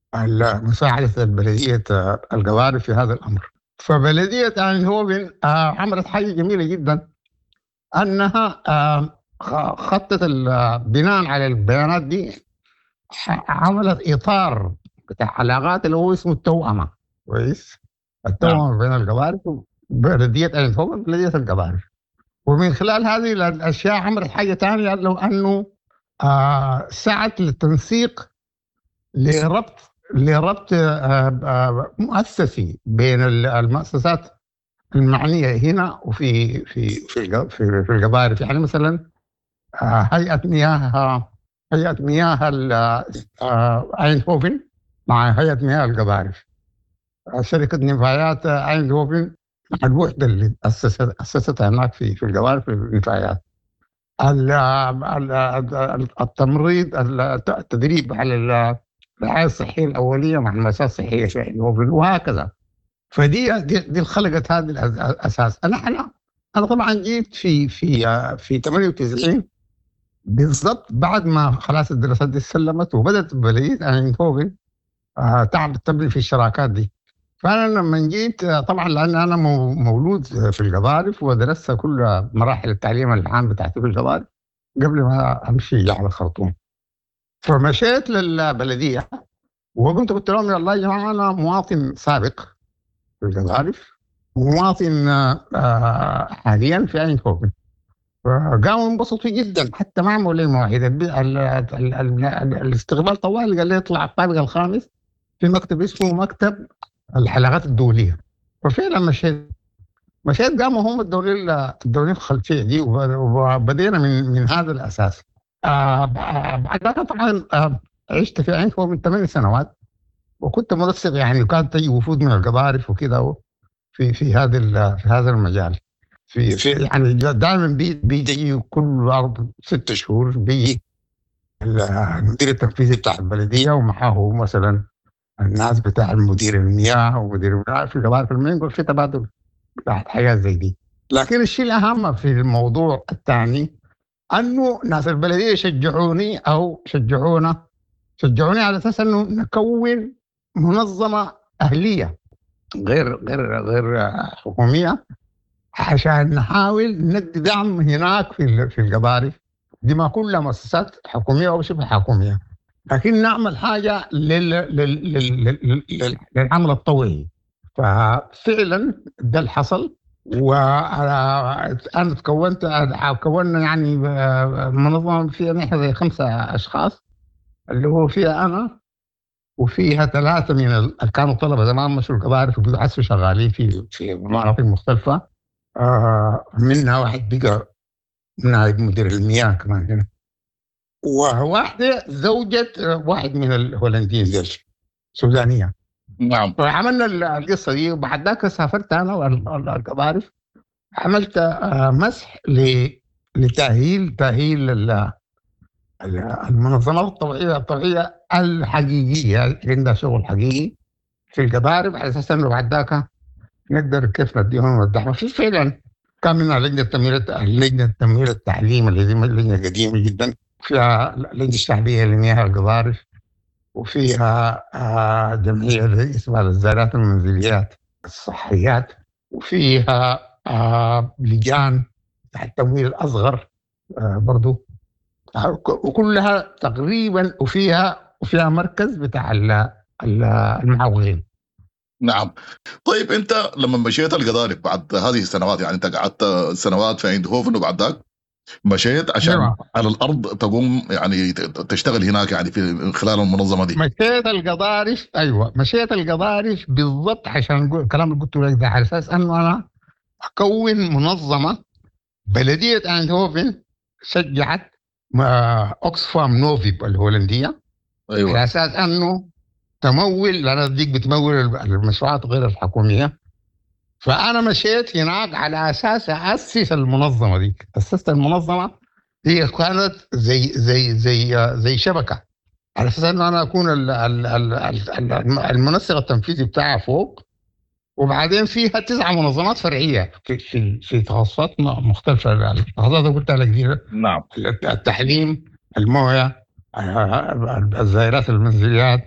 مساعدة البلدية القوارب في هذا الأمر فبلدية اينهوفن عملت حاجة جميلة جدا أنها خطت بناء على البيانات دي عملت إطار بتاع علاقات اللي هو اسمه التوأمة كويس التوأمة بين القوارب بلدية اينهوفن بلدية القوارب ومن خلال هذه الاشياء عملت حاجه ثانيه لو انه آه سعت للتنسيق لربط لربط آه آه مؤسسي بين المؤسسات المعنيه هنا وفي في في في, في القبائل يعني مثلا آه هيئه مياه هيئه مياه اينهوفن مع هيئه مياه القبائل شركه نفايات اينهوفن الوحده اللي اسست اسستها هناك في في الجوار في النفايات التمريض التدريب على الرعايه الصحيه الاوليه مع المؤسسات الصحيه وهكذا فدي دي, دي خلقت هذا الاساس انا انا انا طبعا جيت في في في 98 بالضبط بعد ما خلاص الدراسات دي سلمت وبدات بلديه اينهوفن تعمل تبني في الشراكات دي فانا لما جيت طبعا لان انا مولود في القضارف ودرست كل مراحل التعليم العام بتاعتي في القضارف قبل ما امشي على الخرطوم فمشيت للبلديه وقمت قلت لهم والله يا جماعه انا مواطن سابق في القضارف ومواطن آه، حاليا في عين فوقي فقاموا انبسطوا جدا حتى ما عملوا لي مواعيد الاستقبال طوال قال لي اطلع الطابق الخامس في مكتب اسمه مكتب الحلقات الدوليه وفعلا مشيت مشيت قاموا هم الدورين الدورين الخلفيه دي وبدينا من من هذا الاساس آه بعد ذلك طبعا آه عشت في عين فوق من ثمان سنوات وكنت منسق يعني وكانت تجي وفود من القبارف وكذا في في هذا في هذا المجال في في يعني دائما بيجي كل ارض ست شهور بيجي المدير التنفيذي بتاع البلديه ومعه مثلا الناس بتاع المدير المياه ومدير المياه في القبائل في المنقل في تبادل بتاعت حاجات زي دي لكن الشيء الاهم في الموضوع الثاني انه ناس البلديه شجعوني او شجعونا شجعوني على اساس انه نكون منظمه اهليه غير غير غير حكوميه عشان نحاول ندي دعم هناك في في القبائل دي ما كلها مؤسسات حكوميه او شبه حكوميه لكن نعمل حاجه لل... لل... لل... للعمل الطويل ففعلا ده اللي حصل وانا تكونت كونا يعني منظمه فيها نحن زي خمسه اشخاص اللي هو فيها انا وفيها ثلاثه من اللي كانوا طلبه زمان مشوا الكبار في شغالين في في مناطق مختلفه آه منها واحد بقى نائب مدير المياه كمان هنا وواحده زوجة واحد من الهولنديين ديل سودانيه نعم فعملنا القصه دي وبعد ذاك سافرت انا والقبارف عملت آه، مسح لتاهيل تاهيل المنظمات الطوعيه الطوعيه الحقيقيه اللي عندها شغل حقيقي في القبارب على اساس انه بعد ذاك نقدر كيف نديهم الدعم في فعلا كان منها لجنه تمويل لجنه تمويل التعليم اللي هي لجنه قديمه جدا فيها لجنة الشعبية لمياه القضارف وفيها آه، جمعية اسمها الزارات المنزليات الصحيات وفيها آه، لجان تحت التمويل الأصغر آه، برضو وكلها تقريبا وفيها وفيها مركز بتاع المعوقين نعم طيب انت لما مشيت القضارف بعد هذه السنوات يعني انت قعدت سنوات في ايندهوفن وبعد ذاك مشيت عشان نعم. على الارض تقوم يعني تشتغل هناك يعني في خلال المنظمه دي مشيت القضارف ايوه مشيت القضارف بالضبط عشان الكلام اللي قلت لك ده على اساس انه انا اكون منظمه بلديه ايندهوفن شجعت اوكسفام نوفيب الهولنديه ايوه على اساس انه تمول لان ديك بتمول المشروعات غير الحكوميه فانا مشيت هناك على اساس اسس المنظمه دي اسست المنظمه هي كانت زي زي زي زي شبكه على اساس انه انا اكون المنسق التنفيذي بتاعها فوق وبعدين فيها تسع منظمات فرعيه في في, في تخصصات مختلفه التخصصات اللي قلتها لك نعم التحليم المويه الزائرات المنزليات